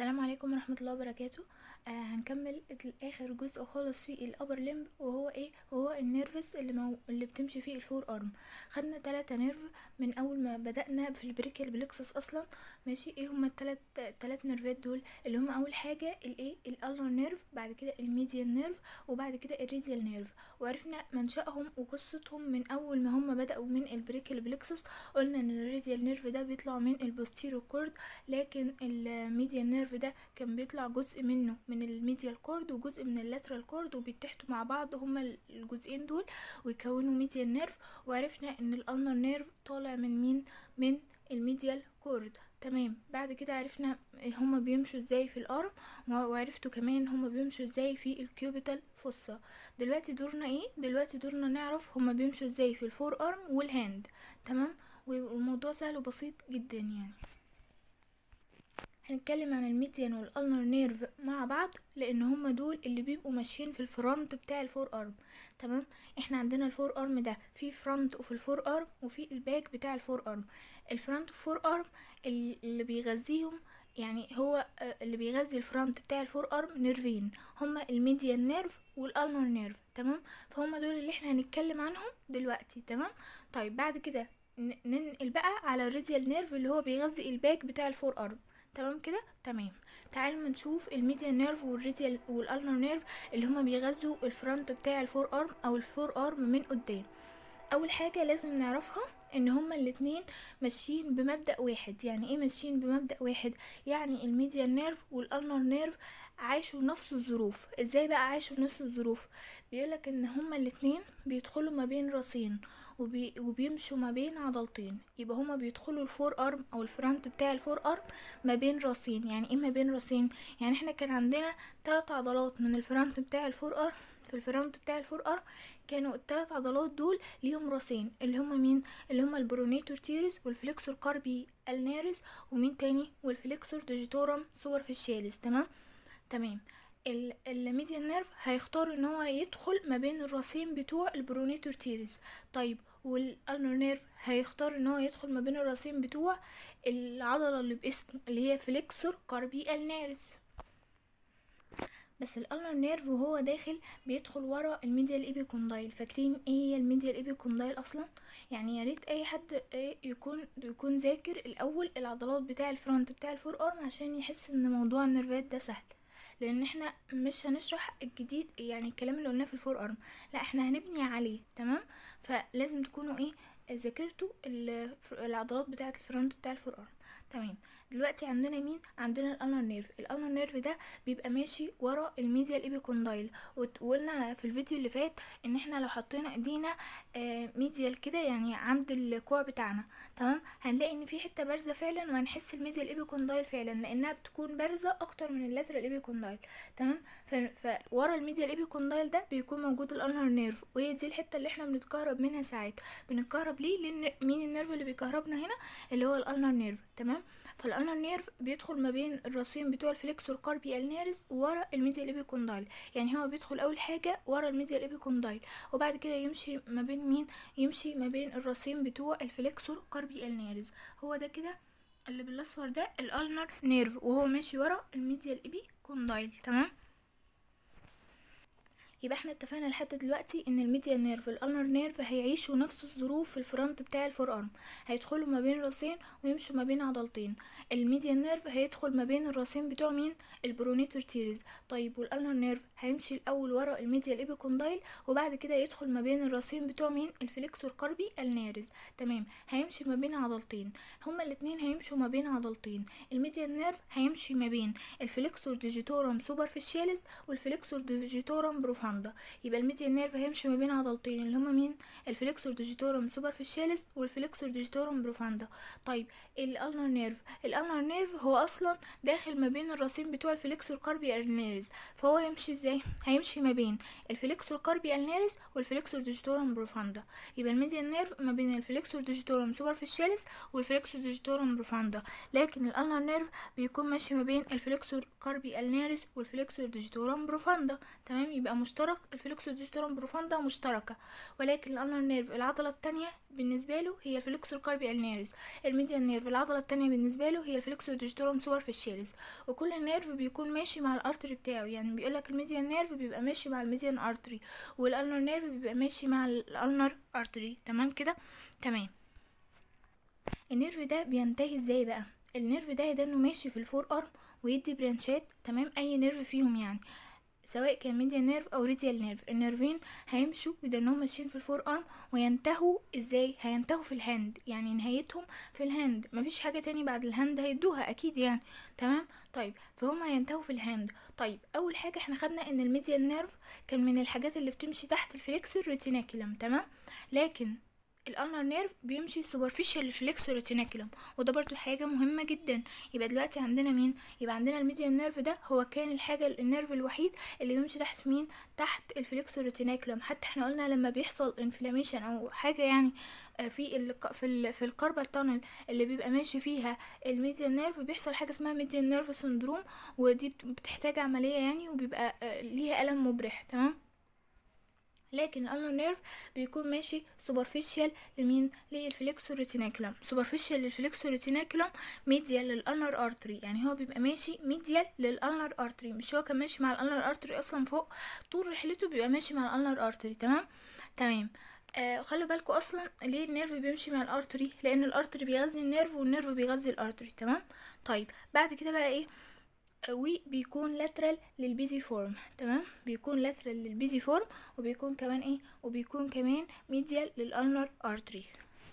السلام عليكم ورحمة الله وبركاته آه هنكمل اخر جزء خالص في الابر لمب وهو ايه وهو النيرفس اللي مو... اللي بتمشي فيه الفور ارم خدنا تلاتة نيرف من اول ما بدأنا في البريكيال بلكسس اصلا ماشي ايه هما التلات تلات نيرفات دول اللي هما اول حاجة الايه الالر نيرف بعد كده الميديال نيرف وبعد كده الريديال نيرف وعرفنا منشأهم وقصتهم من اول ما هما بدأوا من البريكيال بلكسس قلنا ان الريديال نيرف ده بيطلع من البوستيرو كورد لكن الميديال نيرف ده كان بيطلع جزء منه من الميديال كورد وجزء من اللاترال كورد وبيتحدوا مع بعض هما الجزئين دول ويكونوا ميديال نيرف وعرفنا ان الالنر نيرف طالع من مين من الميديال كورد تمام بعد كده عرفنا هما بيمشوا ازاي في الارم وعرفتوا كمان هما بيمشوا ازاي في الكيوبيتال فوسا دلوقتي دورنا ايه دلوقتي دورنا نعرف هما بيمشوا ازاي في الفور ارم والهاند تمام والموضوع سهل وبسيط جدا يعني هنتكلم عن الميديان والالنر نيرف مع بعض لان هما دول اللي بيبقوا ماشيين في الفرونت بتاع الفور ارم تمام احنا عندنا الفور ارم ده في فرونت وفي الفور ارم وفي الباك بتاع الفور ارم الفرونت والفور ارم اللي بيغذيهم يعني هو اللي بيغذي الفرونت بتاع الفور ارم نيرفين هما الميديان نيرف والالنر نيرف تمام فهم دول اللي احنا هنتكلم عنهم دلوقتي تمام طيب بعد كده ننقل بقى على الريديال نيرف اللي هو بيغذي الباك بتاع الفور ارم تمام كده تمام تعالوا نشوف الميديان نيرف والريديال والالنر نيرف اللي هما بيغذوا الفرونت بتاع الفور ارم او الفور ارم من قدام اول حاجه لازم نعرفها ان هما الاتنين ماشيين بمبدا واحد يعني ايه ماشيين بمبدا واحد يعني الميديان نيرف والالنر نيرف عاشوا نفس الظروف ازاي بقى عاشوا نفس الظروف بيقولك ان هما الاتنين بيدخلوا ما بين راسين وبي وبيمشوا ما بين عضلتين يبقى هما بيدخلوا الفور ارم او الفرونت بتاع الفور ارم ما بين راسين يعني ايه ما بين راسين يعني احنا كان عندنا ثلاث عضلات من الفرونت بتاع الفور ارم في الفرونت بتاع الفور ارم كانوا الثلاث عضلات دول ليهم راسين اللي هما مين اللي هما البرونيتور تيرس والفليكسور كاربي النارس ومين تاني والفليكسور ديجيتورم سوبرفيشياليس تمام تمام الميديان نيرف هيختار ان هو يدخل ما بين الراسين بتوع البرونيتور تيرس طيب والالنر نيرف هيختار ان هو يدخل ما بين الراسين بتوع العضله اللي باسمه اللي هي فليكسور كاربي النارس بس الالنر نيرف وهو داخل بيدخل ورا الميديال ايبيكوندايل فاكرين ايه هي الميديال ايبيكوندايل اصلا يعني يا ريت اي حد يكون يكون ذاكر الاول العضلات بتاع الفرونت بتاع الفور ارم عشان يحس ان موضوع النيرفات ده سهل لان احنا مش هنشرح الجديد يعني الكلام اللي قلناه في الفور ارم لا احنا هنبني عليه تمام فلازم تكونوا ايه ذاكرتوا العضلات بتاعه الفرونت بتاع الفور ارم تمام دلوقتي عندنا مين عندنا الالنر نيرف الالنر نيرف ده بيبقى ماشي ورا الميديال ايبيكوندايل وقلنا في الفيديو اللي فات ان احنا لو حطينا ايدينا آه ميديال كده يعني عند الكوع بتاعنا تمام هنلاقي ان في حته بارزه فعلا وهنحس الميديال ايبيكوندايل فعلا لانها بتكون بارزه اكتر من اللاترال ايبيكوندايل تمام فورا الميديال ايبيكوندايل ده بيكون موجود الالنر نيرف وهي دي الحته اللي احنا بنتكهرب منها ساعات بنتكهرب ليه لان مين النيرف اللي بيكهربنا هنا اللي هو الالنر نيرف تمام فالالنر نيرف بيدخل ما بين الراسين بتوع الفليكسور كاربي النارس ورا الميديال ايبيكوندايل يعني هو بيدخل اول حاجه ورا الميديال ايبيكوندايل وبعد كده يمشي ما بين مين يمشي ما بين الراسين بتوع الفليكسور كاربي النارس هو ده كده اللي بالاصفر ده الالنر نيرف وهو ماشي ورا الميديال ايبيكوندايل تمام يبقى احنا اتفقنا لحد دلوقتي ان الميديال نيرف والالنر نيرف هيعيشوا نفس الظروف في الفرونت بتاع الفور ارم هيدخلوا ما بين راسين ويمشوا ما بين عضلتين الميديال نيرف هيدخل ما بين الراسين بتوع مين البرونيتور تيريز طيب والالنر نيرف هيمشي الاول ورا الميديال ايبيكوندايل وبعد كده يدخل ما بين الراسين بتوع مين الفليكسور كاربي النارس تمام هيمشي ما بين عضلتين هما الاثنين هيمشوا ما بين عضلتين الميديال نيرف هيمشي ما بين الفليكسور ديجيتورم سوبرفيشياليس والفليكسور ديجيتورم بروفان النهارده يبقى الميديان نيرف هيمشي ما بين عضلتين اللي هما مين الفليكسور ديجيتورم سوبرفيشياليس والفليكسور ديجيتورم بروفاندا طيب الالنر نيرف الالنر نيرف هو اصلا داخل ما بين الراسين بتوع الفليكسور كاربي النيرز فهو هيمشي ازاي هيمشي ما بين الفليكسور كاربي النيرز والفليكسور ديجيتورم بروفاندا يبقى الميديان نيرف ما بين الفليكسور ديجيتورم سوبرفيشياليس والفليكسور ديجيتورم بروفاندا لكن الالنر نيرف بيكون ماشي ما بين الفليكسور كاربي النيرز والفليكسور ديجيتورم بروفاندا تمام يبقى مشترك مشترك الفليكسور ديجيتورم بروفاندا مشتركة ولكن الالنر نيرف العضلة التانية بالنسبة له هي الفليكسور كاربي النيرز الميديان نيرف العضلة التانية بالنسبة له هي الفليكسور ديجيتورم سوبرفيشياليز وكل نيرف بيكون ماشي مع الارتري بتاعه يعني بيقولك الميديان نيرف بيبقى ماشي مع الميديان ارتري والالنر نيرف بيبقى ماشي مع الالنر ارتري تمام كده تمام النيرف ده بينتهي ازاي بقى النيرف ده يا انه ماشي في الفور ارم ويدي برانشات تمام اي نيرف فيهم يعني سواء كان ميديان نيرف او ريديال نيرف النيرفين هيمشوا يدنهم ماشيين في الفور ارم وينتهوا ازاي هينتهوا في الهاند يعني نهايتهم في الهاند مفيش حاجه تاني بعد الهاند هيدوها اكيد يعني تمام طيب فهم هينتهوا في الهاند طيب اول حاجه احنا خدنا ان الميديان نيرف كان من الحاجات اللي بتمشي تحت الفليكسور ريتيناكولم تمام لكن الالنر نيرف بيمشي سوبرفيشال الفليكسور ريتيناكولم وده برضو حاجه مهمه جدا يبقى دلوقتي عندنا مين يبقى عندنا الميديان نيرف ده هو كان الحاجه النيرف الوحيد اللي بيمشي تحت مين تحت الفليكسور ريتيناكولم حتى احنا قلنا لما بيحصل انفلاميشن او حاجه يعني في ال في ال في الكاربال تانل اللي بيبقى ماشي فيها الميديان نيرف بيحصل حاجه اسمها ميديان نيرف سندروم ودي بتحتاج عمليه يعني وبيبقى ليها الم مبرح تمام لكن الالنر نيرف بيكون ماشي سوبرفيشال لمين للفليكسور ريتيناكولم سوبرفيشال للفليكسور ريتيناكولم ميديال للالنر ارتري يعني هو بيبقى ماشي ميديال للالنر ارتري مش هو كان ماشي مع الالنر ارتري اصلا فوق طول رحلته بيبقى ماشي مع الالنر ارتري تمام تمام آه خلوا بالكم اصلا ليه النيرف بيمشي مع الارتري لان الارتري بيغذي النيرف والنيرف بيغذي الارتري تمام طيب بعد كده بقى ايه وبيكون لاترال للبيزي فورم تمام بيكون لاترال للبيزي فورم وبيكون كمان ايه وبيكون كمان ميديال للالنر ارتري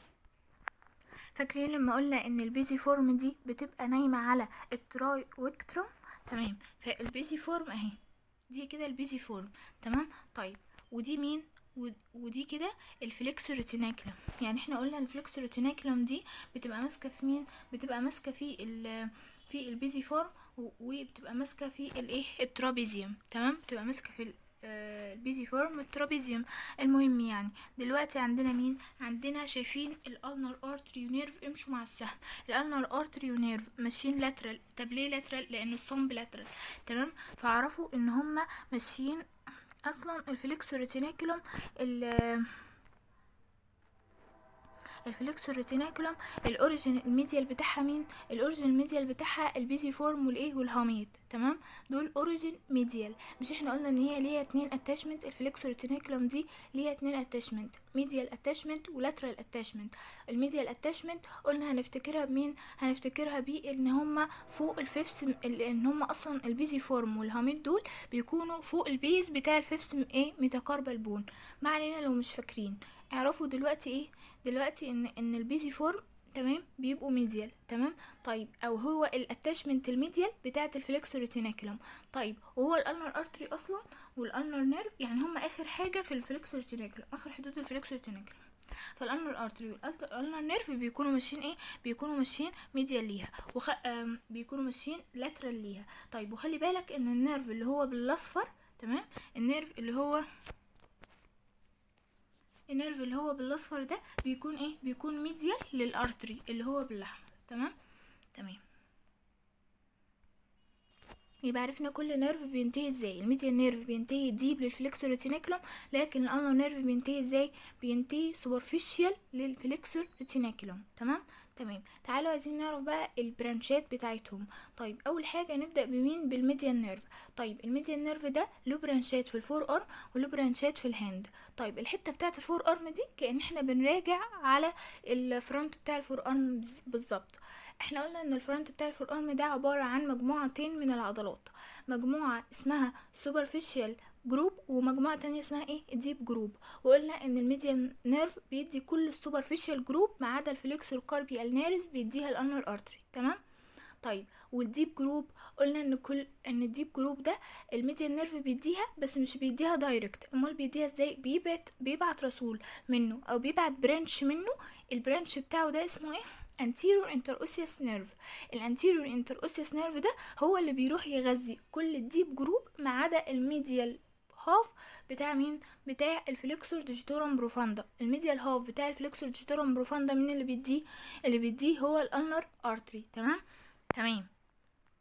فاكرين لما قلنا ان البيزي فورم دي بتبقى نايمه على التراي ويكتروم تمام فالبيزي فورم اهي دي كده البيزي فورم تمام طيب ودي مين ودي كده الفليكس ريتيناكلم يعني احنا قلنا الفليكس ريتيناكلم دي بتبقى ماسكه في مين بتبقى ماسكه في ال في البيزي فورم وبتبقى ماسكه في الايه الترابيزيوم تمام بتبقى ماسكه في البيزي فورم الترابيزيوم المهم يعني دلوقتي عندنا مين عندنا شايفين الالنر ارتري ونيرف امشوا مع السهم الالنر ارتري ونيرف ماشيين لاترال طب ليه لاترال لان الصنب لاترال تمام فاعرفوا ان هما ماشيين اصلا الفليكسور ريتيناكولوم الفليكسور ريتيناكولوم الاوريجين الميديال بتاعها مين الاوريجين الميديال بتاعها البيزي فورم والايه والهاميد تمام دول اوريجين ميديال مش احنا قلنا ان هي ليها اتنين اتاشمنت الفليكسور ريتيناكولوم دي ليها اتنين اتاشمنت ميديال اتاشمنت ولاترال اتاشمنت الميديال اتاشمنت قلنا هنفتكرها بمين هنفتكرها بيه ان هما فوق الفيفس ان هما اصلا البيزي فورم والهاميد دول بيكونوا فوق البيز بتاع الفيفس ايه ميتاكاربال بون ما علينا لو مش فاكرين اعرفوا دلوقتي ايه دلوقتي ان ان البيزي فورم تمام بيبقوا ميديال تمام طيب او هو الاتاشمنت الميديال بتاعه الفليكسور ريتيناكولم طيب وهو الالنر ارتري اصلا والالنر نيرف يعني هما اخر حاجه في الفليكسور ريتيناكولم اخر حدود الفليكسور ريتيناكولم فالالنر ارتري والالنر نيرف بيكونوا ماشيين ايه بيكونوا ماشيين ميديال ليها وخ... بيكونوا ماشيين لاترال ليها طيب وخلي بالك ان النيرف اللي هو بالاصفر تمام النيرف اللي هو النيرف اللي هو بالاصفر ده بيكون ايه بيكون ميديال للارتري اللي هو بالاحمر تمام تمام يبقى عرفنا كل نيرف بينتهي ازاي الميديال نيرف بينتهي ديب للفليكسور ريتيناكولم لكن الانر نيرف بينتهي ازاي بينتهي سوبرفيشال للفليكسور ريتيناكولم تمام تمام تعالوا عايزين نعرف بقى البرانشات بتاعتهم طيب اول حاجه نبدا بمين بالميديان نيرف طيب الميديان نيرف ده له برانشات في الفور ارم وله برانشات في الهاند طيب الحته بتاعه الفور ارم دي كان احنا بنراجع على الفرونت بتاع الفور ارم بالظبط احنا قلنا ان الفرونت بتاع الفور ارم ده عباره عن مجموعتين من العضلات مجموعه اسمها سوبرفيشال جروب ومجموعة تانية اسمها ايه ديب جروب وقلنا ان الميديان نيرف بيدي كل السوبرفيشال جروب ما عدا الفليكسور كاربي النيرس بيديها الانر ارتري تمام طيب والديب جروب قلنا ان كل ان الديب جروب ده الميديان نيرف بيديها بس مش بيديها دايركت امال بيديها ازاي بيبعت بيبعت رسول منه او بيبعت برانش منه البرانش بتاعه ده اسمه ايه anterior interosseous nerve الانتيريور interosseous nerve ده هو اللي بيروح يغذي كل الديب جروب ما عدا الميديال هاف بتاع مين بتاع الفليكسور ديجيتورم بروفاندا الميديال هاف بتاع الفليكسور ديجيتورم بروفاندا مين اللي بيديه اللي بيديه هو الانر ارتري تمام تمام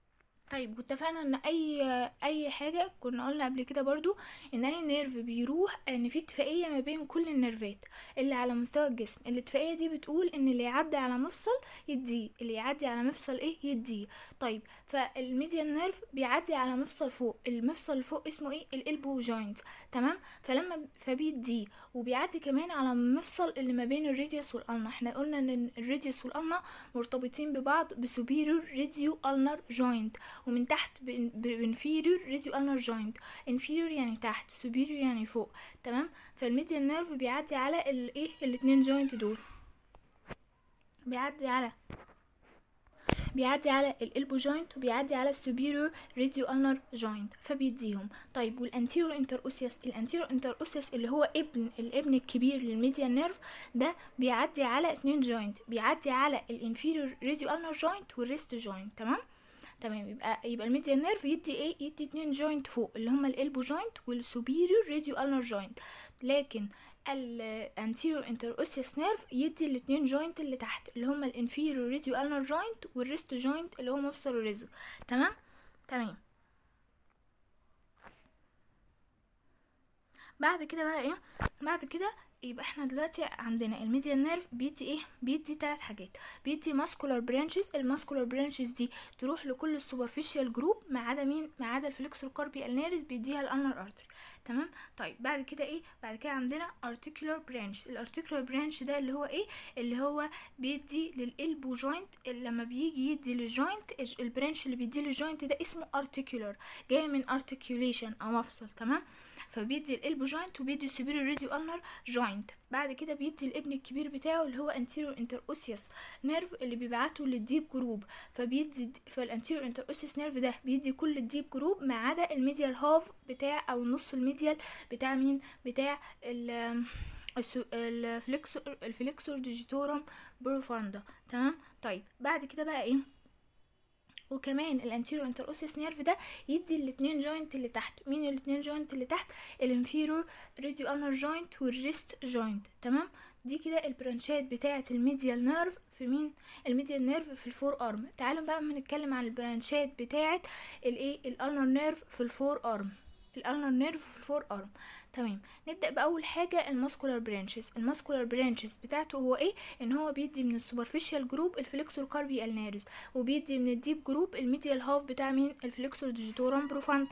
طيب واتفقنا ان اي اي حاجه كنا قلنا قبل كده برضو ان اي نيرف بيروح ان في اتفاقيه ما بين كل النيرفات اللي على مستوى الجسم الاتفاقيه دي بتقول ان اللي يعدي على مفصل يديه اللي يعدي على مفصل ايه يديه طيب فالميديان نيرف بيعدي على مفصل فوق المفصل اللي فوق اسمه ايه الالبو جوينت تمام فلما فبيديه وبيعدي كمان على المفصل اللي ما بين الريديوس والالنا احنا قلنا ان الريديوس والالنا مرتبطين ببعض بسوبيريور ريديو النر جوينت ومن تحت بانفيريور راديو النر جوينت انفيريور يعني تحت سوبيريور يعني فوق تمام فالميديان نيرف بيعدي على الايه الاتنين جوينت دول بيعدي على بيعدي على الالبو جوينت وبيعدي على السوبيريور راديو النر جوينت فبيديهم طيب والانتيرو انتر اوسيوس الانتيرو انتر اوسيوس اللي هو ابن الابن الكبير للميديان نيرف ده بيعدي على اتنين جوينت بيعدي على الانفيريور راديو النر جوينت والريست جوينت تمام تمام يبقى يبقى الميديان نيرف يدي ايه يدي اتنين جوينت فوق اللي هما الالبو جوينت والسوبيريور راديو النر جوينت لكن الانتيريور انتر اوسيوس نيرف يدي الاتنين جوينت اللي تحت اللي هما الانفيريور راديو النر جوينت والريست جوينت اللي هو مفصل الرزق تمام تمام بعد كده بقى ايه بعد كده يبقى احنا دلوقتي عندنا الميديان نيرف بيدي ايه بيدي ثلاث حاجات بيدي ماسكولار برانشز الماسكولار برانشز دي تروح لكل السوبرفيشال جروب ما عدا مين ما عدا الفليكسور كاربي النيرس بيديها الانر ارتري تمام طيب بعد كده ايه بعد كده عندنا ارتيكولار برانش الارتيكولار برانش ده اللي هو ايه اللي هو بيدي للالبو جوينت لما بيجي يدي للجوينت البرانش اللي بيدي للجوينت ده اسمه ارتيكولار جاي من ارتيكوليشن او مفصل تمام فبيدي الالبو جوينت وبيدي السوبيريور راديو النر جوينت بعد كده بيدي الابن الكبير بتاعه اللي هو انتيريور انتر اوسيوس نيرف اللي بيبعته للديب جروب فبيدي فالانتيريور انتر اوسيوس نيرف ده بيدي كل الديب جروب ما عدا الميديال هاف بتاع او النص الميديال بتاع مين بتاع ال الفليكسور الفليكسور ديجيتورم بروفاندا تمام طيب بعد كده بقى ايه وكمان الانتيريور انتر اوسيس نيرف ده يدي الاتنين جوينت اللي تحت مين الاتنين جوينت اللي تحت الانفيرور راديو النر جوينت والريست جوينت تمام دي كده البرانشات بتاعه الميديال نيرف في مين الميديال نيرف في الفور ارم تعالوا بقى نتكلم عن البرانشات بتاعه الايه الالنر نيرف في الفور ارم الالنر نيرف في الفور ارم تمام نبدا باول حاجه الماسكولار برانشز الماسكولار برانشز بتاعته هو ايه ان هو بيدي من السوبرفيشال جروب الفليكسور كاربي النارس وبيدي من الديب جروب الميديال هاف بتاع مين الفليكسور ديجيتورم بروفاندا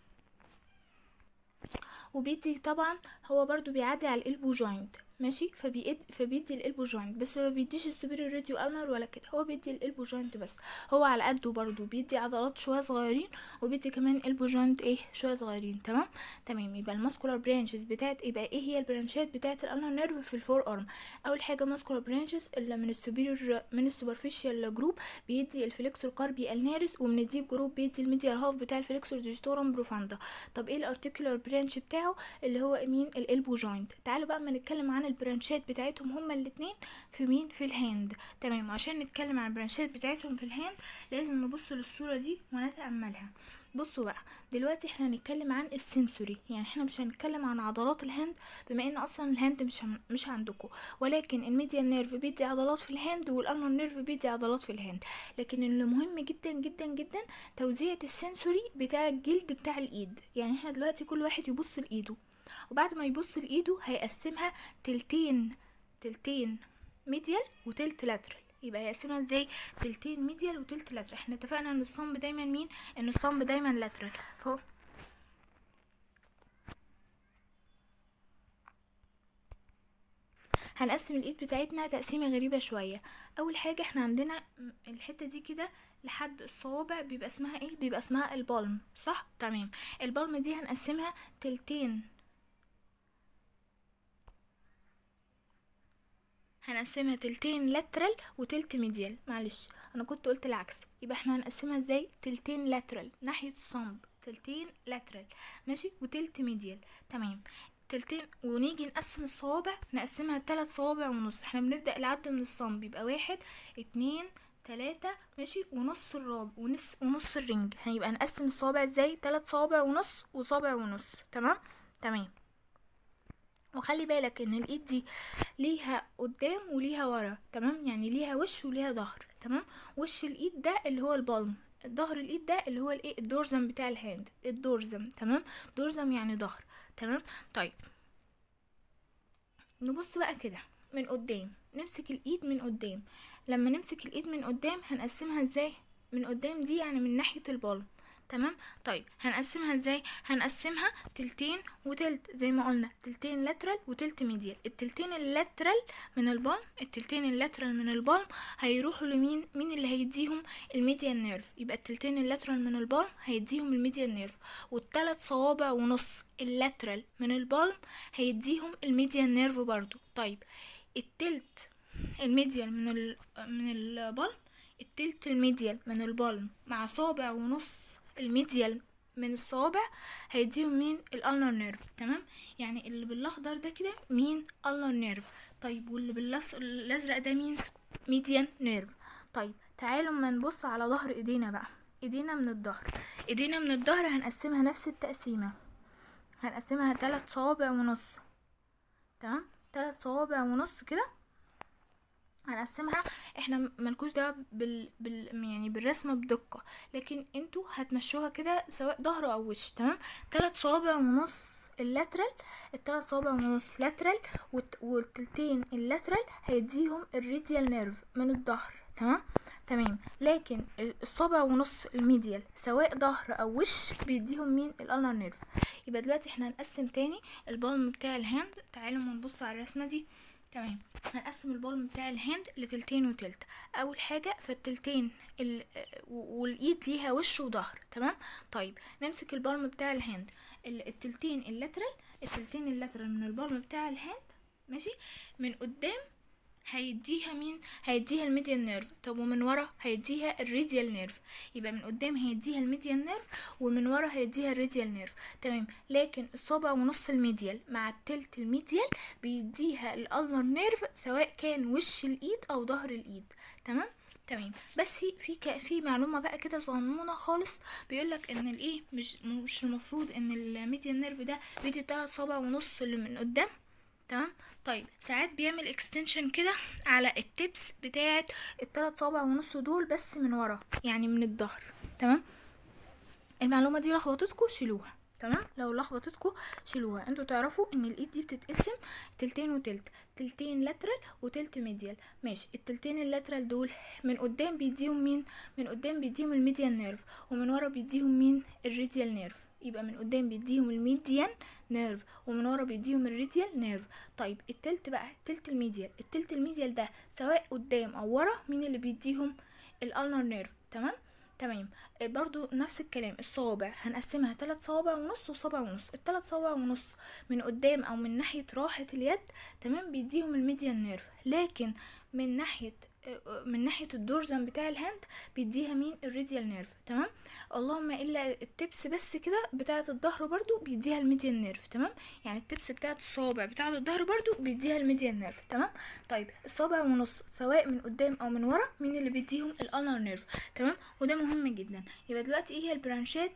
وبيدي طبعا هو برضو بيعدي على الالبو جوينت ماشي فبيد فبيدي الالبو جوينت بس ما بيديش السوبيريور راديو النر ولا كده هو بيدي الالبو جوينت بس هو على قده برضو بيدي عضلات شويه صغيرين وبيدي كمان البو جوينت ايه شويه صغيرين تمام تمام يبقى الماسكولار برانشز بتاعت يبقى ايه هي البرانشات بتاعت الالنر نيرف في الفور ارم اول حاجه ماسكولار برانشز اللي من السوبيريور من السوبرفيشال جروب بيدي الفليكسور كاربي النارس ومن الديب جروب بيدي الميديال هاف بتاع الفليكسور ديجيتورم بروفاندا طب ايه الارتيكولار برانش بتاعه اللي هو مين الالبو جوينت تعالوا بقى ما نتكلم عن البرانشات بتاعتهم هما الاتنين في مين في الهاند تمام عشان نتكلم عن البرانشات بتاعتهم في الهاند لازم نبص للصوره دي ونتاملها بصوا بقى دلوقتي احنا هنتكلم عن السنسوري يعني احنا مش هنتكلم عن عضلات الهاند بما ان اصلا الهاند مش هم مش عندكم ولكن الميديال نيرف بيدي عضلات في الهاند والانر نيرف بيدي عضلات في الهاند لكن اللي مهم جدا جدا جدا توزيعة السنسوري بتاع الجلد بتاع الايد يعني احنا دلوقتي كل واحد يبص لايده وبعد ما يبص لايده هيقسمها تلتين تلتين ميديال وتلت لاترال يبقى هيقسمها ازاي تلتين ميديال وتلت لاترال احنا اتفقنا ان الصمب دايما مين ان الصمب دايما لاترال فهو هنقسم الايد بتاعتنا تقسيمه غريبه شويه اول حاجه احنا عندنا الحته دي كده لحد الصوابع بيبقى اسمها ايه بيبقى اسمها البالم صح تمام البالم دي هنقسمها تلتين هنقسمها تلتين لاترال وتلت ميديال معلش انا كنت قلت العكس يبقى احنا هنقسمها ازاي تلتين لاترال ناحيه الصنب تلتين لاترال ماشي وتلت ميديال تمام تلتين ونيجي نقسم الصوابع نقسمها تلات صوابع ونص احنا بنبدأ العد من الصنب يبقى واحد اتنين تلاتة ماشي ونص الرابع ونص ونص الرنج هيبقى نقسم الصوابع ازاي تلات صوابع ونص وصابع ونص تمام تمام وخلي بالك ان الايد دي ليها قدام وليها ورا تمام يعني ليها وش وليها ظهر تمام وش الايد ده اللي هو البالم ظهر الايد ده اللي هو الايه الدورزم بتاع الهاند الدورزم تمام دورزم يعني ظهر تمام طيب نبص بقى كده من قدام نمسك الايد من قدام لما نمسك الايد من قدام هنقسمها ازاي من قدام دي يعني من ناحية البالم تمام طيب هنقسمها ازاي هنقسمها تلتين وتلت زي ما قلنا تلتين لاترال وتلت ميديال التلتين اللاترال من البالم التلتين اللاترال من البالم هيروحوا لمين مين اللي هيديهم الميديال نيرف يبقى التلتين اللاترال من البالم هيديهم الميديال نيرف والتلات صوابع ونص اللاترال من البالم هيديهم الميديال نيرف برضو طيب التلت الميديال من ال من البالم التلت الميديال من البالم مع صابع ونص الميديال من الصوابع هيديهم مين الالنر نيرف تمام يعني اللي بالاخضر ده كده مين النر نيرف طيب واللي بالازرق ده مين ميديان نيرف طيب تعالوا ما نبص على ظهر ايدينا بقى ايدينا من الظهر ايدينا من الظهر هنقسمها نفس التقسيمه هنقسمها تلات صوابع ونص تمام تلات صوابع ونص كده هنقسمها احنا ملكوش دعوه بال... بال يعني بالرسمه بدقه لكن انتوا هتمشوها كده سواء ظهر او وش تمام تلات صوابع ونص اللاترال التلات صوابع ونص لاترال والت... والتلتين اللاترال هيديهم الريديال نيرف من الظهر تمام تمام لكن الصابع ونص الميديال سواء ظهر او وش بيديهم مين الالنر نيرف يبقى دلوقتي احنا هنقسم تاني البالم بتاع الهاند تعالوا ما نبص على الرسمه دي تمام هنقسم البالم بتاع الهاند لتلتين وتلت اول حاجه فالتلتين ال... والايد ليها وش وظهر تمام طيب نمسك البالم بتاع الهاند التلتين اللاترال التلتين اللاترال من البالم بتاع الهاند ماشي من قدام هيديها مين هيديها الميديال نيرف طب ومن ورا هيديها الريديال نيرف يبقى من قدام هيديها الميديال نيرف ومن ورا هيديها الريديال نيرف تمام لكن الصابع ونص الميديال مع التلت الميديال بيديها الالنر نيرف سواء كان وش الايد او ظهر الايد تمام تمام بس في ك... في معلومه بقى كده صغنونه خالص بيقول لك ان الايه مش مش المفروض ان الميديال نيرف ده بيدي تلات صابع ونص اللي من قدام تمام طيب ساعات بيعمل اكستنشن كده على التبس بتاعه التلات صوابع ونص دول بس من ورا يعني من الظهر تمام المعلومه دي لخبطتكم شيلوها تمام لو لخبطتكم شيلوها انتوا تعرفوا ان الايد دي بتتقسم تلتين وتلت تلتين لاترال وتلت ميديال ماشي التلتين اللاترال دول من قدام بيديهم مين من قدام بيديهم الميديال نيرف ومن ورا بيديهم مين الريديال نيرف يبقى من قدام بيديهم الميديان نيرف ومن ورا بيديهم الريديال نيرف طيب التلت بقى التلت الميديال التلت الميديال ده سواء قدام او ورا مين اللي بيديهم الالنر نيرف تمام تمام برضو نفس الكلام الصوابع هنقسمها تلات صوابع ونص وصابع ونص التلات صوابع ونص من قدام او من ناحية راحة اليد تمام بيديهم الميديان نيرف لكن من ناحية من ناحية الدورزن بتاع الهاند بيديها مين الريديال نيرف تمام اللهم الا التبس بس كده بتاعة الظهر برضو بيديها الميديان نيرف تمام يعني التبس بتاعة الصوابع بتاعة الظهر برضو بيديها الميديان نيرف تمام طيب الصابع ونص سواء من قدام او من ورا مين اللي بيديهم الانر نيرف تمام وده مهم جدا يبقى دلوقتي ايه هي البرانشات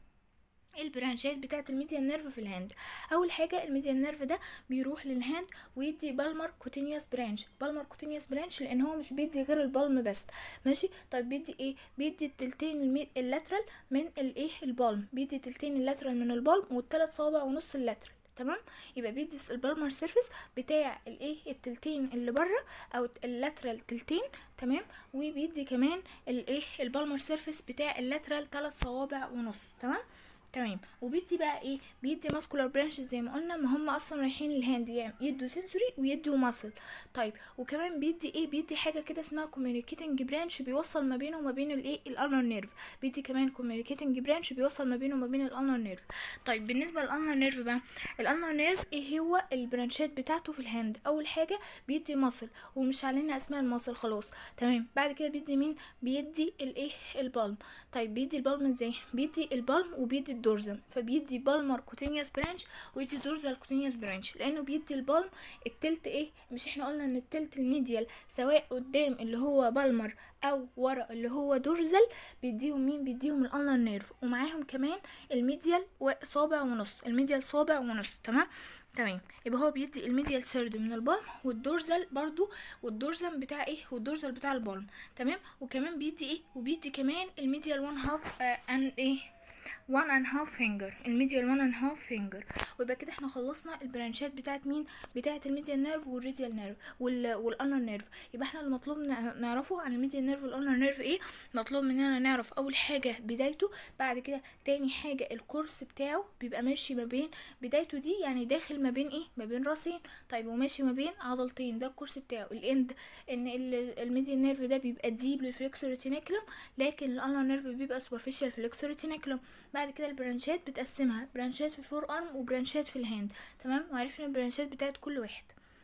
البرانشات بتاعه الميديان نيرف في الهاند اول حاجه الميديان نيرف ده بيروح للهاند ويدي بالمر كوتينيوس برانش بالمر كوتينيوس برانش لان هو مش بيدي غير البالم بس ماشي طيب بيدي ايه بيدي التلتين المي... اللاترال من الايه البالم بيدي التلتين اللاترال من البالم والثلاث صوابع ونص اللاترال تمام يبقى بيدي البالمر سيرفيس بتاع الايه التلتين اللي بره او اللاترال تلتين تمام وبيدي كمان الايه البالمر سيرفيس بتاع اللاترال ثلاث صوابع ونص تمام تمام وبيدي بقى ايه بيدي ماسكولار برانش زي ما قلنا ما هم اصلا رايحين للهاند يعني يدوا سنسوري ويدوا ماسل طيب وكمان بيدي ايه بيدي حاجه كده اسمها كوميونيكيتنج برانش بيوصل ما بينه وما بين الايه الالنر نيرف بيدي كمان كوميونيكيتنج برانش بيوصل ما بينه وما بين الالنر نيرف طيب بالنسبه للالنر نيرف بقى الالنر نيرف ايه هو البرانشات بتاعته في الهاند اول حاجه بيدي ماسل ومش علينا اسماء الماسل خلاص تمام بعد كده بيدي مين بيدي الايه البالم طيب بيدي البالم ازاي بيدي البالم وبيدي الدور الدورزم فبيدي بالمر كوتينيوس برانش ويدي دورزال كوتينيوس برانش لانه بيدي البالم التلت ايه مش احنا قلنا ان التلت الميديال سواء قدام اللي هو بالمر او ورا اللي هو دورزال بيديهم مين بيديهم الانر نيرف ومعاهم كمان الميديال صابع ونص الميديال صابع ونص تمام تمام يبقى هو بيدي الميديال ثيرد من البالم والدورزال برضو والدورزال بتاع ايه والدورزال بتاع البالم تمام وكمان بيدي ايه وبيدي كمان الميديال وان هاف ان ايه one and half finger الميديال one and half finger ويبقى كده احنا خلصنا البرانشات بتاعت مين بتاعت الميديال نيرف والريديال نيرف وال والانر نيرف يبقى احنا المطلوب نعرفه عن الميديال نيرف والانر نيرف ايه مطلوب مننا نعرف اول حاجه بدايته بعد كده تاني حاجه الكورس بتاعه بيبقى ماشي ما بين بدايته دي يعني داخل ما بين ايه ما بين راسين طيب وماشي ما بين عضلتين ده الكورس بتاعه الاند ان الميديال نيرف ده بيبقى ديب للفليكسور ريتينيكولم لكن الانر نيرف بيبقى سوبرفيشال فليكسور ريتينيكولم بعد كده البرانشات بتقسمها برانشات في الفور ارم وبرانشات في الهاند تمام وعرفنا البرانشات بتاعت كل واحد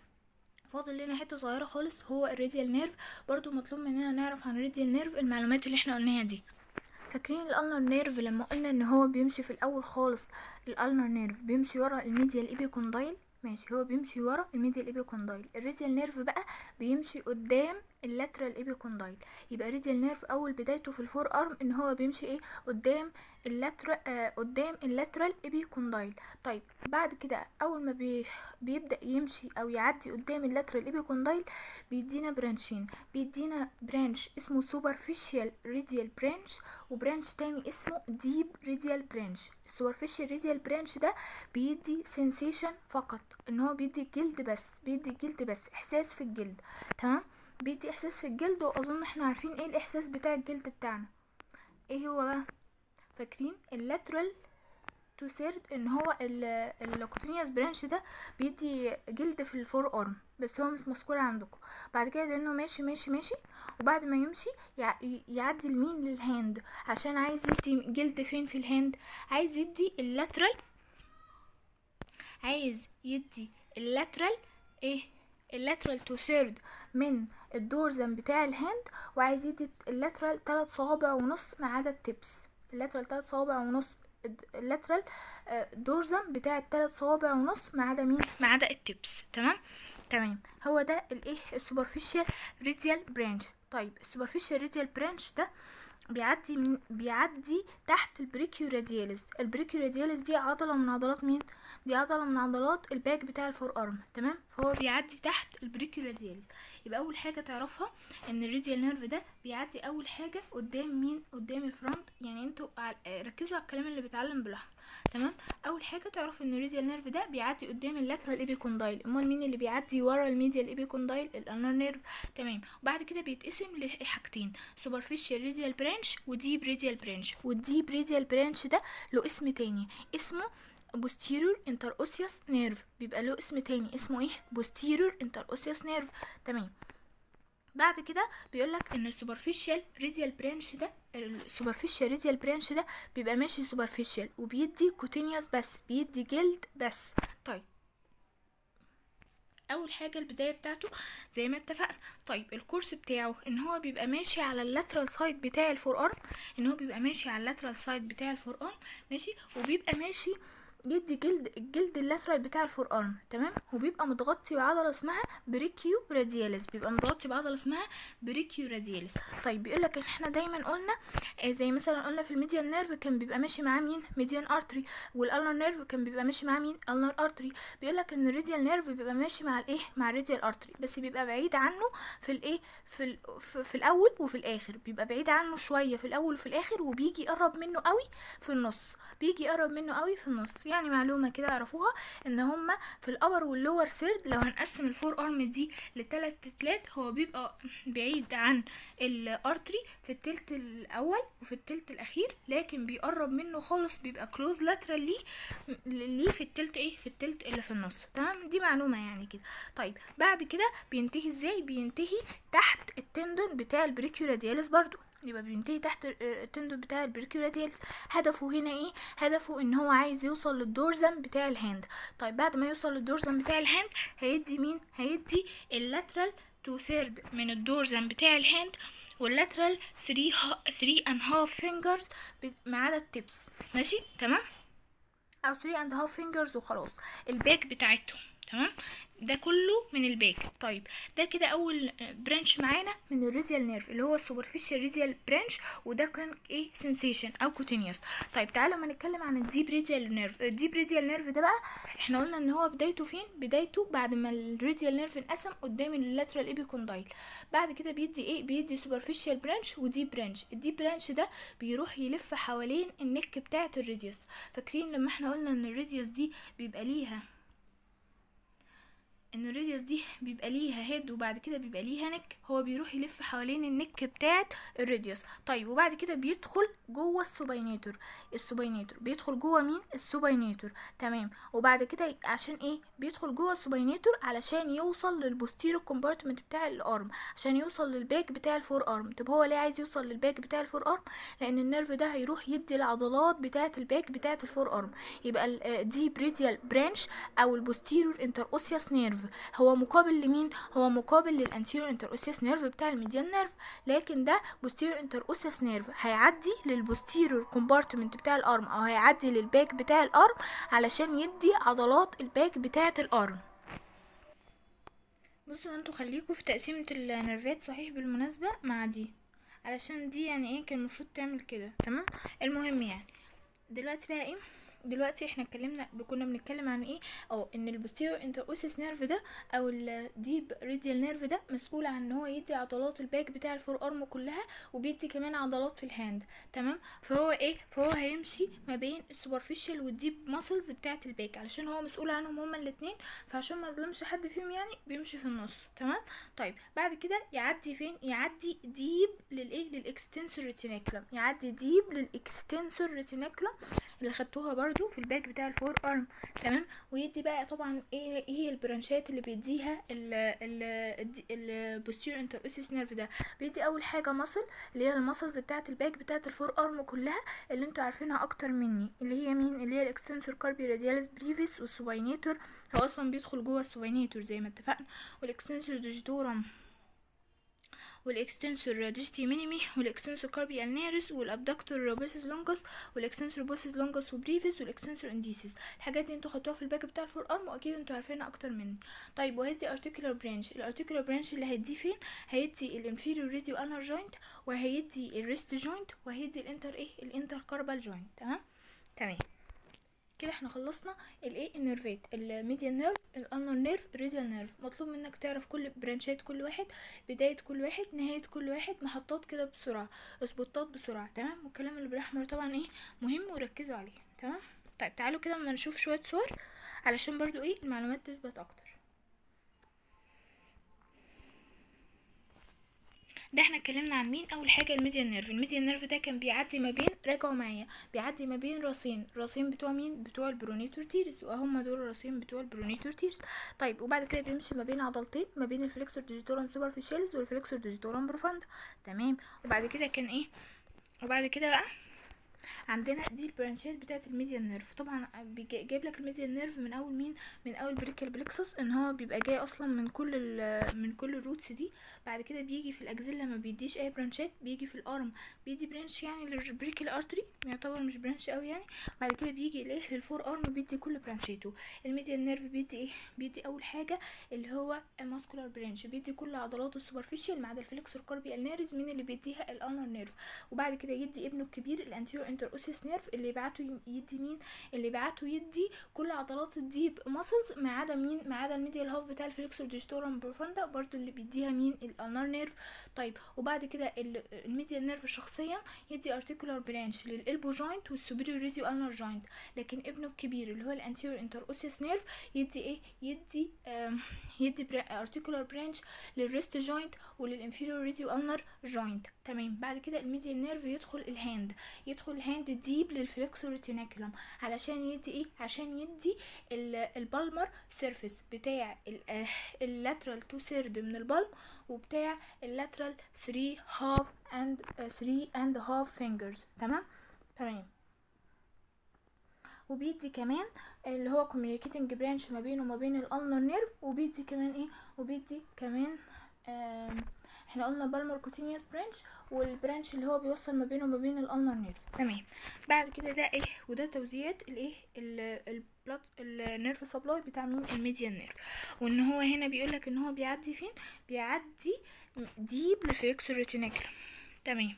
فاضل لنا حته صغيره خالص هو الراديال نيرف برضو مطلوب مننا نعرف عن الراديال نيرف المعلومات اللي احنا قلناها دي فاكرين الالنر نيرف لما قلنا ان هو بيمشي في الاول خالص الالنر نيرف بيمشي ورا الميديال ايبيكوندايل ماشي هو بيمشي ورا الميديال ايبيكوندايل الراديال نيرف بقى بيمشي قدام اللاترال ايبيكوندايل يبقى راديال نيرف اول بدايته في الفور ارم ان هو بيمشي ايه قدام اللاترال آه قدام اللاترال ايبيكوندايل طيب بعد كده اول ما بي بيبدا يمشي او يعدي قدام اللاترال ايبيكوندايل بيدينا برانشين بيدينا برانش اسمه سوبرفيشال راديال برانش وبرانش تاني اسمه ديب راديال برانش السوبرفيشال راديال برانش ده بيدي سensation فقط ان هو بيدي جلد بس بيدي جلد بس احساس في الجلد تمام بيدي احساس في الجلد واظن احنا عارفين ايه الاحساس بتاع الجلد بتاعنا ايه هو بقى فاكرين اللاترال تو سيرد ان هو الكوتينيوس برانش ده بيدي جلد في الفور ارم بس هو مش مذكور عندكم بعد كده لانه ماشي ماشي ماشي وبعد ما يمشي يعدي المين للهاند عشان عايز يدي جلد فين في الهاند عايز يدي اللاترال عايز يدي اللاترال ايه اللاترال تو سيرد من الدورزم بتاع الهاند وعايز يدي اللاترال تلات صوابع ونص ما عدا التبس اللاترال تلات صوابع ونص اللاترال دورزم بتاع التلات صوابع ونص ما عدا مين ما عدا التبس تمام تمام هو ده الايه السوبرفيشال ريديال برانش طيب السوبرفيشال ريديال برانش ده بيعدي من بيعدي تحت البريكيو رادياليس البريكيو رادياليس دي عضله من عضلات مين دي عضله من عضلات الباك بتاع الفور ارم تمام فهو بيعدي تحت البريكيو رادياليس يبقى اول حاجه تعرفها ان الراديال نيرف ده بيعدي اول حاجه قدام مين قدام الفرونت يعني انتوا ركزوا على الكلام اللي بيتعلم بالاحمر تمام اول حاجه تعرف ان الراديال نيرف ده بيعدي قدام اللاترال ايبيكوندايل امال مين اللي بيعدي ورا الميديال ايبيكوندايل الانر نيرف تمام وبعد كده بيتقسم لحاجتين سوبرفيشال راديال برانش وديب راديال برانش والديب راديال برانش ده له اسم تاني اسمه posterior interosseous nerve بيبقى له اسم تاني اسمه ايه posterior interosseous nerve تمام بعد كده بيقولك ان السوبرفيشال راديال برانش ده السوبرفيشال راديال برانش ده بيبقى ماشي سوبرفيشال وبيدي كوتينيوس بس بيدي جلد بس طيب اول حاجه البدايه بتاعته زي ما اتفقنا طيب الكورس بتاعه ان هو بيبقى ماشي على اللاترال سايد بتاع الفور ارم ان هو بيبقى ماشي على اللاترال سايد بتاع الفور ارم ماشي وبيبقى ماشي يدي جلد الجلد اللاترال بتاع الفور ارم تمام وبيبقى متغطي بعضله اسمها بريكيو رادياليس بيبقى متغطي بعضله اسمها بريكيو رادياليس طيب بيقول لك احنا دايما قلنا آه زي مثلا قلنا في الميديان نيرف كان بيبقى ماشي معاه مين ميديان ارتري والالنر نيرف كان بيبقى ماشي معاه مين النر ارتري بيقول لك ان الراديال نيرف بيبقى ماشي مع الايه مع الراديال ارتري بس بيبقى بعيد عنه في الايه في ال في, في الاول وفي الاخر بيبقى بعيد عنه شويه في الاول وفي الاخر وبيجي يقرب منه قوي في النص بيجي يقرب منه قوي في النص يعني معلومه كده اعرفوها ان هما في الابر واللور سيرد لو هنقسم الفور ارم دي لثلاث تلات هو بيبقى بعيد عن الارتري في التلت الاول وفي التلت الاخير لكن بيقرب منه خالص بيبقى كلوز لاترال ليه ليه في التلت ايه في التلت اللي في النص تمام دي معلومه يعني كده طيب بعد كده بينتهي ازاي بينتهي تحت التندون بتاع البريكيو رادياليس برضو يبقى بينتهي تحت التندون بتاع البريكيوراتيلز هدفه هنا ايه هدفه ان هو عايز يوصل للدورزم بتاع الهاند طيب بعد ما يوصل للدورزم بتاع الهاند هيدي مين هيدي اللاترال تو ثيرد من الدورزم بتاع الهاند واللاترال 3 3 and half fingers ما عدا التبس ماشي تمام او 3 and half fingers وخلاص الباك بتاعتهم تمام ده كله من الباك طيب ده كده اول برانش معانا من الريزيال نيرف اللي هو السوبرفيشال ريزيال برانش وده كان ايه سensation او كوتينيوس طيب تعالوا ما نتكلم عن الديب ريزيال نيرف الديب ريزيال نيرف ده بقى احنا قلنا ان هو بدايته فين بدايته بعد ما الريزيال نيرف انقسم قدام اللاترال ايبيكوندايل بعد كده بيدي ايه بيدي سوبرفيشال برانش وديب برانش الديب برانش ده بيروح يلف حوالين النك بتاعه الريديوس فاكرين لما احنا قلنا ان الريديوس دي بيبقى ليها ان الراديوس دي بيبقى ليها هيد وبعد كده بيبقى ليها نك هو بيروح يلف حوالين النك بتاعه الراديوس طيب وبعد كده بيدخل جوه السوباينيتور السوباينيتور بيدخل جوه مين السوباينيتور تمام وبعد كده عشان ايه بيدخل جوه السوباينيتور علشان يوصل للبوستيرو كومبارتمنت بتاع الارم عشان يوصل للباك بتاع الفور ارم طب هو ليه عايز يوصل للباك بتاع الفور ارم لان النيرف ده هيروح يدي العضلات بتاعه الباك بتاعه الفور ارم يبقى دي بريديال برانش او البوستيرور انتر اوسياس نيرف هو مقابل لمين هو مقابل للانتيريور انتر اوسياس نيرف بتاع الميديان نيرف لكن ده بوستيريور انتر اوسياس نيرف هيعدي للبوستيريور كومبارتمنت بتاع الارم او هيعدي للباك بتاع الارم علشان يدي عضلات الباك بتاعه الارم بصوا انتوا خليكوا في تقسيمة النرفات صحيح بالمناسبة مع دي علشان دي يعني ايه كان المفروض تعمل كده تمام المهم يعني دلوقتي بقى ايه دلوقتي احنا اتكلمنا كنا بنتكلم عن ايه او ان البوستيريور انتر اوسيس نيرف ده او الديب ريديال نيرف ده مسؤول عن ان هو يدي عضلات الباك بتاع الفور ارم كلها وبيدي كمان عضلات في الهاند تمام فهو ايه فهو هيمشي ما بين السوبرفيشال والديب ماسلز بتاعه الباك علشان هو مسؤول عنهم هما الاثنين فعشان ما اظلمش حد فيهم يعني بيمشي في النص تمام طيب بعد كده يعدي فين يعدي ديب للايه للاكستنسور ريتينيكولم يعدي ديب للاكستنسور ريتينيكولم اللي خدتوها برضو في الباك بتاع الفور ارم تمام ويدي بقى طبعا ايه ايه هي البرانشات اللي بيديها ال ال البوستيريور انتر اوسيس نيرف ده بيدي اول حاجه مصل اللي هي المسلز بتاعه الباك بتاعه الفور ارم كلها اللي انتوا عارفينها اكتر مني اللي هي مين اللي هي الاكستنسور كاربي رادياليس بريفيس والسوباينيتور هو اصلا بيدخل جوه السوباينيتور زي ما اتفقنا والاكستنسور ديجيتورم والاكستنسور ديجيتي مينيمي والاكستنسور كاربي النيرس والابدكتور بوسيس لونجس والاكستنسور بوسيس لونجس وبريفيس والاكستنسور انديسيس الحاجات دي انتوا خدتوها في الباك بتاع الفور ارم واكيد انتوا عارفينها اكتر مني طيب وهيدي ارتيكولار برانش الارتيكولار برانش اللي هيديه فين هيدي الانفيريور راديو انر جوينت وهيدي الريست جوينت وهيدي الانتر ايه الانتر كاربال جوينت تمام تمام كده احنا خلصنا الايه النيرفات الميديان نيرف الانر نيرف الريديال نيرف مطلوب منك تعرف كل برانشات كل واحد بدايه كل واحد نهايه كل واحد محطات كده بسرعه اسبوتات بسرعه تمام والكلام اللي بالاحمر طبعا ايه مهم وركزوا عليه تمام طيب تعالوا كده اما نشوف شويه صور علشان برضو ايه المعلومات تثبت اكتر ده احنا اتكلمنا عن مين اول حاجه الميديان نيرف الميديان نيرف ده كان بيعدي ما بين راجعوا معايا بيعدي ما بين راسين راسين بتوع مين بتوع البرونيتور تيرس وهم دول الراسين بتوع البرونيتور تيرس طيب وبعد كده بيمشي ما بين عضلتين ما بين الفليكسور ديجيتورم سوبرفيشاليس والفليكسور ديجيتورم بروفاندا تمام وبعد كده كان ايه وبعد كده بقى عندنا دي البرانشات بتاعت الميديان نيرف طبعا جايب لك الميديان نيرف من اول مين من اول بريكال بلكسس ان هو بيبقى جاي اصلا من كل من كل الروتس دي بعد كده بيجي في الاجزله ما بيديش اي برانشات بيجي في الارم بيدي برانش يعني للبريكال ارتري يعتبر مش برانش قوي يعني بعد كده بيجي الايه للفور ارم بيدي كل برانشاته الميديان نيرف بيدي ايه بيدي اول حاجه اللي هو الماسكولار برانش بيدي كل عضلات السوبرفيشال ما عدا الفليكسور كاربي النارز مين اللي بيديها الانر نيرف وبعد كده يدي ابنه الكبير الانتيريور انتر اوسيس نيرف اللي بعته يدي مين اللي بعته يدي كل عضلات الديب ماسلز ما عدا مين ما عدا الميديال هاف بتاع الفليكسور ديجيتورم بروفاندا برضو اللي بيديها مين الانر نيرف طيب وبعد كده الميديال نيرف شخصيا يدي ارتيكولار برانش للالبو جوينت والسوبيريور راديو انر جوينت لكن ابنه الكبير اللي هو الانتيريور انتر اوسيس نيرف يدي ايه يدي يدي ارتيكولار برانش للريست جوينت وللانفيريور راديو انر جوينت تمام بعد كده الميديال نيرف يدخل الهاند يدخل الهاند ديب للفليكسور ريتينيكولم علشان يدي ايه عشان يدي البالمر سيرفيس بتاع اللاترال تو سيرد من البالم وبتاع اللاترال 3 هاف اند 3 اند هاف فينجرز تمام تمام وبيدي كمان اللي هو communicating branch ما بينه وما بين الالنر نيرف وبيدي كمان ايه وبيدي كمان آم، احنا قلنا بالمر كوتينيوس برانش والبرانش اللي هو بيوصل ما بينه وما بين الالنر نيرف تمام بعد كده ده ايه وده توزيعة الايه ال- البلات النيرف سبلاي بتاع مين الميديان نيرف وان هو هنا بيقولك ان هو بيعدي فين بيعدي ديب لفليكسور ريتينيكولم تمام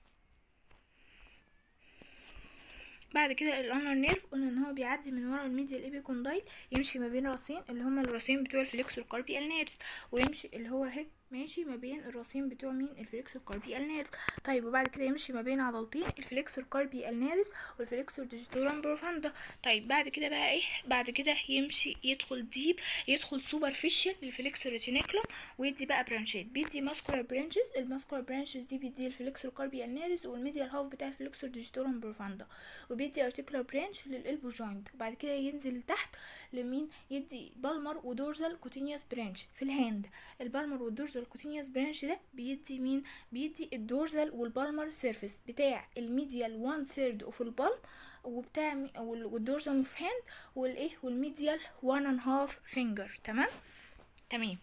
بعد كده الانر نيرف قلنا ان هو بيعدي من ورا الميديال ايبيكوندايل يمشي ما بين راسين اللي هما الراسين بتوع الفليكسور كاربي النيرس ويمشي اللي هو اهي ماشي ما بين الراسين بتوع مين الفليكسور كاربي النيرس طيب وبعد كده يمشي ما بين عضلتين الفليكسور كاربي النيرس والفليكسور ديجيتورم بروفاندا طيب بعد كده بقى ايه بعد كده يمشي يدخل ديب يدخل سوبرفيشال للفليكسور ريتينيكولوم ويدي بقى برانشات بيدي ماسكولار برانشز الماسكولار برانشز دي بيدي الفليكسور كاربي النيرس والميديال هاف بتاع الفليكسور ديجيتورم بروفاندا وبيدي ارتيكولار برانش للالبو جوينت وبعد كده ينزل تحت لمين يدي بالمر ودورزال كوتينيوس برانش في الهاند البالمر والدورزال كوتينيوس برانش ده بيدي مين بيدي الدورزال والبالمر سيرفيس بتاع الميديال 1 ثيرد اوف البالم وبتاع مي- وال- والدورزال اوف هاند والايه والميديال 1 and هاف فينجر تمام تمام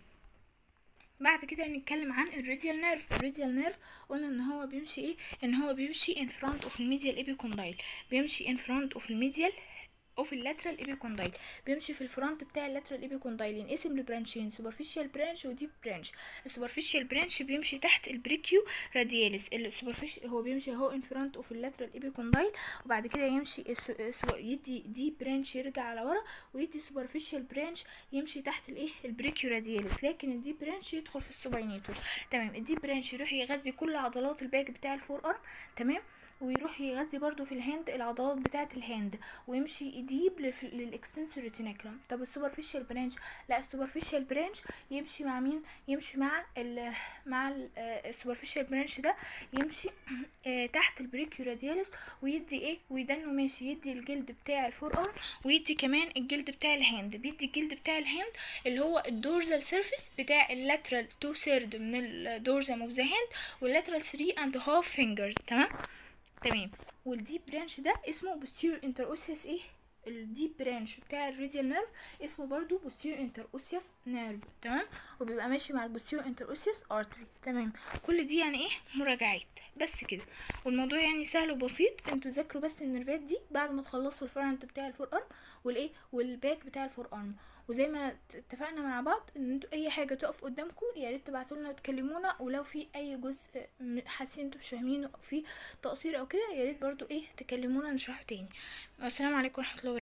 بعد كده نتكلم عن الراديال نيرف الراديال نيرف قلنا ان هو بيمشي ايه ان هو بيمشي ان فرونت اوف الميديال ايبيكوندايل بيمشي ان فرونت اوف الميديال اوف اللاترال ايبيكوندايل بيمشي في الفرونت بتاع اللاترال ايبيكوندايل ينقسم لبرانشين سوبرفيشال برانش وديب برانش السوبرفيشال برانش بيمشي تحت البريكيو رادياليس السوبرفيشال هو بيمشي اهو ان فرونت اوف اللاترال ايبيكوندايل وبعد كده يمشي الس- الس- يدي ديب برانش يرجع على ورا ويدي سوبرفيشال برانش يمشي تحت الايه البريكيو رادياليس لكن الديب برانش يدخل في السوباينيتور تمام الديب برانش يروح يغذي كل عضلات الباك بتاع الفور ارم تمام ويروح يغذي برضو في الهاند العضلات بتاعه الهاند ويمشي يديب للاكستنسور ريتينيكولم طب السوبرفيشال برانش لا السوبرفيشال برانش يمشي مع مين يمشي مع ال مع السوبرفيشال برانش ده يمشي آه، تحت البريكيو رادياليس ويدي ايه ويدنه ماشي يدي الجلد بتاع الفور ارم ويدي كمان الجلد بتاع الهاند بيدي الجلد بتاع الهاند اللي هو الدورزال سيرفيس بتاع اللاترال 2 ثيرد من الدورزم اوف ذا هاند واللاترال 3 اند هاف فينجرز تمام تمام والديب برانش ده اسمه posterior interossseous ايه الديب برانش بتاع الريزيال نيرف اسمه برضو posterior interossseous nerve تمام وبيبقى ماشي مع البوستيريور interossseous artery تمام كل دي يعني ايه مراجعات بس كده والموضوع يعني سهل وبسيط انتوا ذاكروا بس النيرفات دي بعد ما تخلصوا الفرونت بتاع الفور ارم والايه والباك بتاع الفور ارم وزي ما ت- اتفقنا مع بعض ان انتوا اي حاجه تقف قدامكم يا ريت تبعتوا لنا وتكلمونا ولو في اي جزء م- حاسين انتوا مش فاهمينه او في تقصير او كده يا ريت برضو ايه تكلمونا نشرحه تاني والسلام عليكم ورحمه الله وبركاته